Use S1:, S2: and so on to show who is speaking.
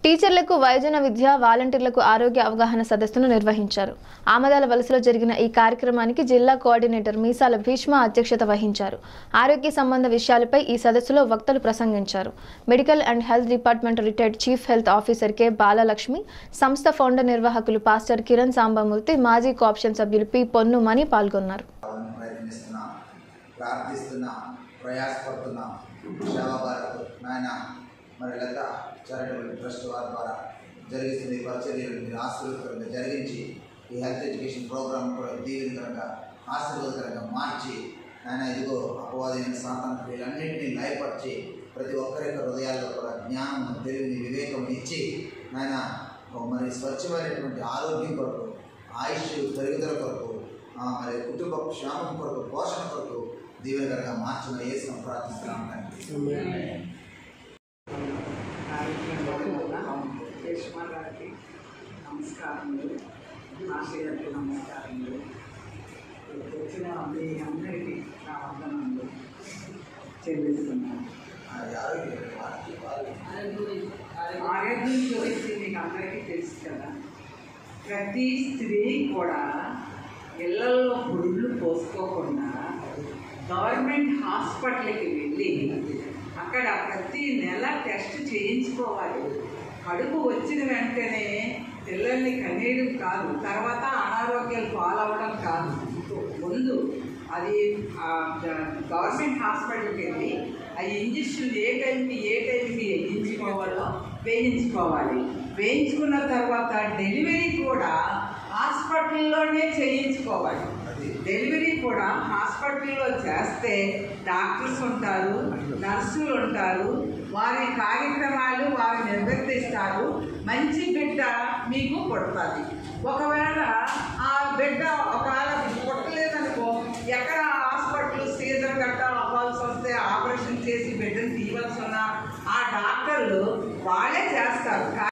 S1: టీచర్లకు వయోజన విద్య వాలంటీర్లకు ఆరోగ్య అవగాహన సదస్సును నిర్వహించారు ఆమదాల వలసలో జరిగిన ఈ కార్యక్రమానికి జిల్లా కోఆర్డినేటర్ మీసాల భీష్మ అధ్యక్షత వహించారు ఆరోగ్య సంబంధ విషయాలపై ఈ సదస్సులో వక్తలు ప్రసంగించారు medical and health department retired chief health officer K Balalakshmi సంస్థ ఫౌండర్ నిర్వాహకులు పాస్టర్ కిరణ్ సాంబమూర్తి మాజీ కోఆప్షన్ సభ్యులు పి పొన్నుమణి పాల్గొన్నారు
S2: కావాలని ప్రయత్నిస్తున్నాం ప్రార్థిస్తున్నాం ప్రయాసపడుతున్నాం సేవా భారత్ నాయన మరి లత చారిటబుల్ ట్రస్ట్ వారి ద్వారా జరిగిస్తున్న ఈ పరిచర్యలు మీరు ఆశీర్వదకరంగా జరిగించి ఈ హెల్త్ ఎడ్యుకేషన్ ప్రోగ్రామ్ కూడా దీవెనకరంగా ఆశీర్వాదకరంగా మార్చి నాయన ఇదిగో అపవాదమైన సాతాన క్రియలన్నింటినీ లయపరిచి ప్రతి ఒక్కరి యొక్క హృదయాల్లో కూడా జ్ఞానం తెలివిని వివేకం ఇచ్చి నాయన మరి స్వచ్ఛమైనటువంటి ఆరోగ్యం కొరకు ఆయుష్ పెరుగుదల కొరకు ఆ, మరి కుటుంబ క్షేమం కొరకు పోషణ కొరకు దీవెనకరంగా మార్చిన ఏ ప్రార్థిస్తున్నాం తండ్రి.
S3: యశ్మా గారికి నమస్కారములు ఆశయాలకు నమస్కారములు ఇక్కడికి వచ్చిన మీ అందరికీ నా వందనములు చెల్లిస్తున్నాను
S2: అది ఆరోగ్యం వారికి వారికి
S3: ఆరోగ్యం గురించి మీకు అందరికీ తెలుసు కదా ప్రతి స్త్రీ కూడా ఇళ్లలో పురుళ్ళు పోసుకోకుండా గవర్నమెంట్ హాస్పిటల్కి వెళ్ళి అక్కడ ప్రతి నెల టెస్ట్ చేయించుకోవాలి కడుపు వచ్చిన వెంటనే పిల్లల్ని కనేయడం కాదు తర్వాత అనారోగ్యాలు పాలవడం కాదు ముందు అది ఆ గ- గవర్నమెంట్ హాస్పిటల్కి వెళ్ళి ఆ ఇంజక్షన్లు ఏ టైంకి ఏ టైంకి వేయించుకోవాలో వేయించుకోవాలి వేయించుకున్న తర్వాత డెలివరీ కూడా హాస్పిటల్లోనే చేయించుకోవాలి డెలివరీ కూడా హాస్పిటల్లో చేస్తే డాక్టర్స్ ఉంటారు నర్సులు ఉంటారు వారి కార్యక్రమాలు వారు నిర్వర్తిస్తారు మంచి బిడ్డ మీకు పుడుతుంది ఒకవేళ ఆ బిడ్డ ఒకవేళ పుట్టలేదనుకో ఎక్కడ హాస్పిటల్ సీజన్ గట్ట అవ్వాల్సి వస్తే ఆపరేషన్ చేసి బిడ్డను తీయవలసి ఉన్న ఆ డాక్టర్లు వాళ్ళే చేస్తారు